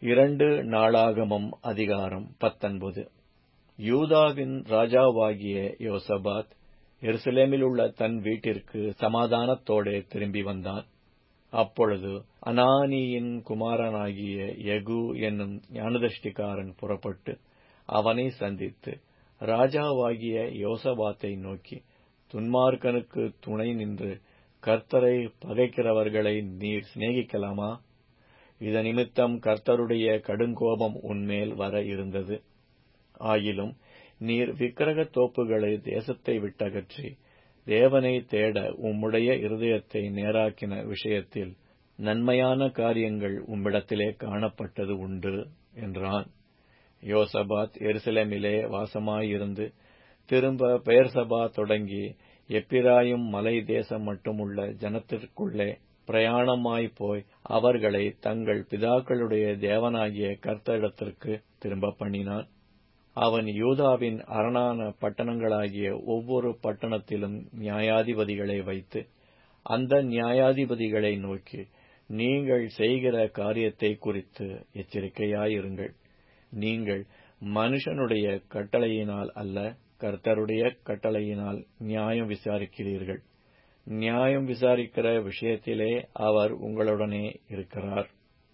இரண்டு நாளாகமம் அதிகாரம் பத்தொன்பது யூதாவின் ராஜாவாகிய யோசபாத் எருசலேமில் உள்ள தன் வீட்டிற்கு சமாதானத்தோடே திரும்பி வந்தான் அப்பொழுது அனானியின் குமாரனாகிய யெகூ என்னும் ஞானதிருஷ்டிக்காரன் புறப்பட்டு அவனை சந்தித்து ராஜாவாகிய யோசபாத்தை நோக்கி துன்மார்க்கனுக்கு துணை நின்று கர்த்தரை பகைக்கிறவர்களை நீர் சிநேகிக்கலாமா இதனிமித்தம் கர்த்தருடைய கடுங்கோபம் உன்மேல் வர இருந்தது ஆயிலும் நீர் விக்கிரகத் தோப்புகளை தேசத்தை விட்டகற்றி தேவனை தேட உம்முடைய இருதயத்தை நேராக்கின விஷயத்தில் நன்மையான காரியங்கள் உம்மிடத்திலே காணப்பட்டது உண்டு என்றான் யோசபாத் எருசலேமிலே வாசமாயிருந்து திரும்ப பெயர்சபா தொடங்கி எப்பிராயும் மலை தேசம் மட்டுமுள்ள ஜனத்திற்குள்ளே பிரயாணமாய் போய் அவர்களை தங்கள் பிதாக்களுடைய தேவனாகிய கர்த்தரிடத்திற்கு திரும்ப பண்ணினான் அவன் யூதாவின் அரணான பட்டணங்களாகிய ஒவ்வொரு பட்டணத்திலும் நியாயாதிபதிகளை வைத்து அந்த நியாயாதிபதிகளை நோக்கி நீங்கள் செய்கிற காரியத்தை குறித்து எச்சரிக்கையாயிருங்கள் நீங்கள் மனுஷனுடைய கட்டளையினால் அல்ல கர்த்தருடைய கட்டளையினால் நியாயம் விசாரிக்கிறீர்கள் நியாயம் விசாரிக்கிற விஷயத்திலே அவர் உங்களுடனே இருக்கிறார்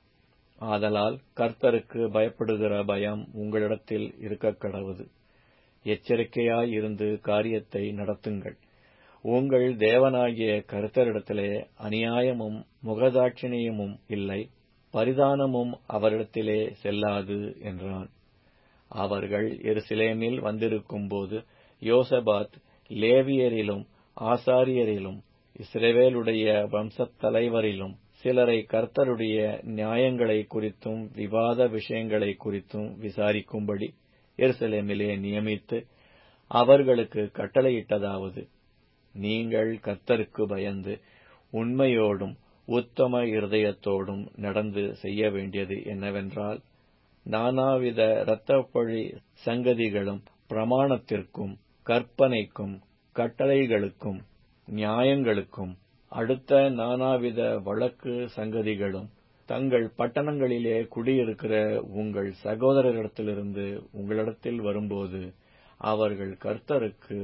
ஆதலால் கர்த்தருக்கு பயப்படுகிற பயம் உங்களிடத்தில் இருக்கக் கடவுது எச்சரிக்கையாயிருந்து காரியத்தை நடத்துங்கள் உங்கள் தேவனாகிய கர்த்தரிடத்திலே அநியாயமும் முகதாட்சிணியமும் இல்லை பரிதானமும் அவரிடத்திலே செல்லாது என்றான் அவர்கள் எருசலேமில் வந்திருக்கும்போது யோசபாத் லேவியரிலும் ஆசாரியரிலும் இஸ்ரேவேலுடைய வம்சத் தலைவரிலும் சிலரை கர்த்தருடைய நியாயங்களை குறித்தும் விவாத விஷயங்களை குறித்தும் விசாரிக்கும்படி எருசலேமிலே நியமித்து அவர்களுக்கு கட்டளையிட்டதாவது நீங்கள் கர்த்தருக்கு பயந்து உண்மையோடும் உத்தம இருதயத்தோடும் நடந்து செய்ய வேண்டியது என்னவென்றால் நானாவித இரத்தப்பழி சங்கதிகளும் பிரமாணத்திற்கும் கற்பனைக்கும் கட்டளைகளுக்கும் நியாயங்களுக்கும் அடுத்த நானாவித வழக்கு சங்கதிகளும் தங்கள் பட்டணங்களிலே குடியிருக்கிற உங்கள் சகோதரரிடத்திலிருந்து உங்களிடத்தில் வரும்போது அவர்கள் கர்த்தருக்கு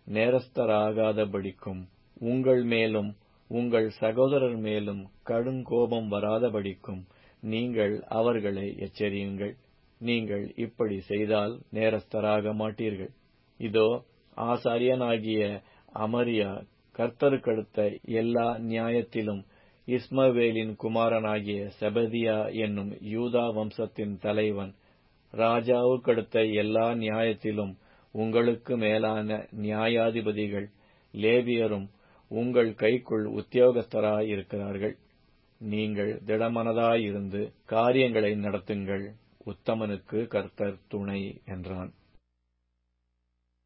நேரஸ்தராகாதபடிக்கும் உங்கள் மேலும் உங்கள் சகோதரர் மேலும் கடுங்கோபம் வராதபடிக்கும் நீங்கள் அவர்களை எச்சரியுங்கள் நீங்கள் இப்படி செய்தால் நேரஸ்தராக மாட்டீர்கள் இதோ ஆசாரியனாகிய அமரியா கர்த்தருக்கடுத்த எல்லா நியாயத்திலும் இஸ்மவேலின் குமாரனாகிய செபதியா என்னும் யூதா வம்சத்தின் தலைவன் ராஜாவுக்கடுத்த எல்லா நியாயத்திலும் உங்களுக்கு மேலான நியாயாதிபதிகள் லேவியரும் உங்கள் கைக்குள் உத்தியோகஸ்தராயிருக்கிறார்கள் நீங்கள் திடமனதாயிருந்து காரியங்களை நடத்துங்கள் உத்தமனுக்கு கர்த்தர் துணை என்றான்